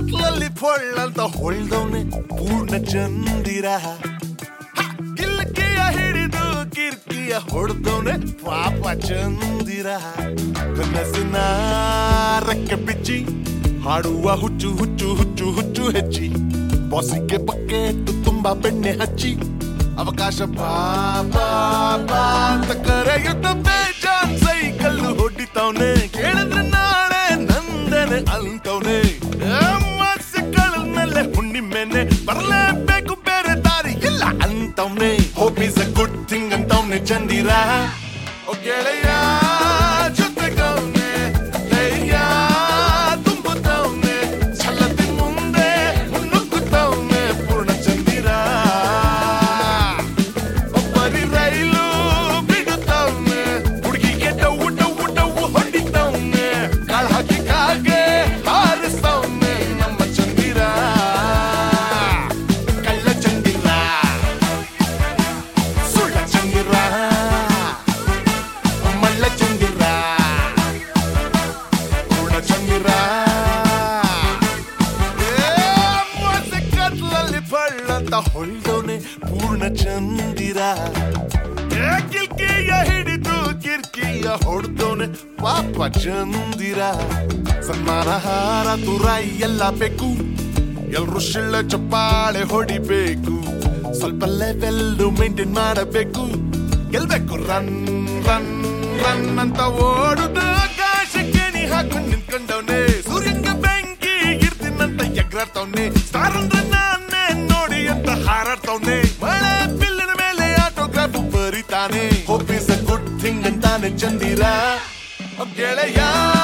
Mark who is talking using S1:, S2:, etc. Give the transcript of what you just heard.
S1: ಕತ್ಲಲ್ಲಿ ಪೊಳ್ಳಂತ ಹೊಳ್ದವನೆ ಪೂರ್ಣ ಚಂದಿರ ಕಿಲ್ಕಿಯ ಹಿಡಿದು ಕಿರ್ಕಿಯ ಹೊಡೆದವನೆ ಪಾಪ ಚಂದಿರ ಕನಸಿನ ರೆಕ್ಕೆ ಬಿಚ್ಚಿ ಹಾಡುವ ಹುಚ್ಚು ಹುಚ್ಚು ಹುಚ್ಚು ಹುಚ್ಚು ಹೆಚ್ಚಿ ಬಾಸಿಗೆ ಬಕೆಟ್ ತುಂಬಾ ಬೆಣ್ಣೆ ಹಚ್ಚಿ ಅವಕಾಶ ಬಾ ಬಾ ಬಾ ಅಂತ ಕರೆಯುತ್ತ ಬೇಜಾನ್ ಸೈಕಲ್ ಹೊಡಿತವನೆ ಕೇಳಿದ್ರೆ ನಾಳೆ ನಂದನೆ ಅಂತವನೆ ಮಸಿಗಳ ಮೇಲೆ ಹುಣ್ಣಿಮೆನೆ ಬರಲೇಬೇಕು ಬೇರೆ ದಾರಿ ಇಲ್ಲ ಅಂತವ್ನೆ hope is a good thing ಅಂತವ್ನೆ ಚಂದಿರ ಓ ಗೆಳೆಯ ಜೊತೆಗವ್ನೆ ಧೈರ್ಯ ತುಂಬುತ್ತವ್ನೆ ಛಲದಿ ಮುಂದೆ ನುಗ್ಗುತ್ತವ್ನೆ ಪೂರ್ಣ ಚಂದಿರ ಒಬ್ಬರಿ ರೈಲು ಬಿಡುತ್ತವ್ನೆ ಹುಡುಗಿಗೆ ಡೌ ಡೌ ಡೌ ಹೊಡಿತವ್ನೆ ಕಾಳ ಹಾಕಿ ಕಾಗೆ ಹಾರಿಸ್ತವ್ನೆ ನಮ್ಮ ಚಂದಿರ ಕಳ್ಳ ಚಂದಿರ ಸುಳ್ಳ ಚಂದಿರ ಮಳ್ಳ ಚಂದಿರ ಪೂರ್ಣ ಚಂದಿರ ಕತ್ಲಲ್ಲಿ ಬಳ್ಳಂತ ಹೊಳ್ದವನೆ ಪೂರ್ಣ ಚಂದಿರ ಏ ಕಿಲ್ಕಿಯ ಹಿಡಿದು ಕಿರ್ಕಿಯ ಹೊಡ್ದವನೆ ಪಾಪ ಚಂದಿರ ಸನ್ಮಾನ ಹಾರ ತುರಾಯಿ ಎಲ್ಲ ಬೇಕು ಎಲ್ರು ಶಿಳ್ಳೆ ಚಪ್ಪಾಳೆ ಹೊಡಿಬೇಕು ಸ್ವಲ್ಪ ಲೆವೆಲ್ ಮೇಂಟೈನ್ ಮಾಡಬೇಕು ಗೆಲ್ಬೇಕು ರನ್ ರನ್ ರನ್ ಅಂತ ಓಡುದು ಆಕಾಶಕ್ಕೆ ನೀ ಹಾಕೊಂಡು ನಿಂತ್ಕೊಂಡವನೆ ಸೂರ್ಯಂಗ ಬೆಂಕಿ ಇರ್ತೀನಂತ ಎಗ್ರಾಡ್ತವ್ನೆ ಸ್ಟಾರ್ ಅಂದ್ರೆ ನಾನೇ ನೋಡಿ ಅಂತ ಹಾರಾಡ್ತವ್ನೆ ಮಳೆ ಬಿಲ್ಲಿನ ಮೇಲೆ ಆಟೋಗ್ರಾಫ್ ಬರೀತಾನೆ hope is a good thing ಅಂತಾನೆ ಚಂದಿರ ಅಬ್ಬ್ ಗೆಳೆಯ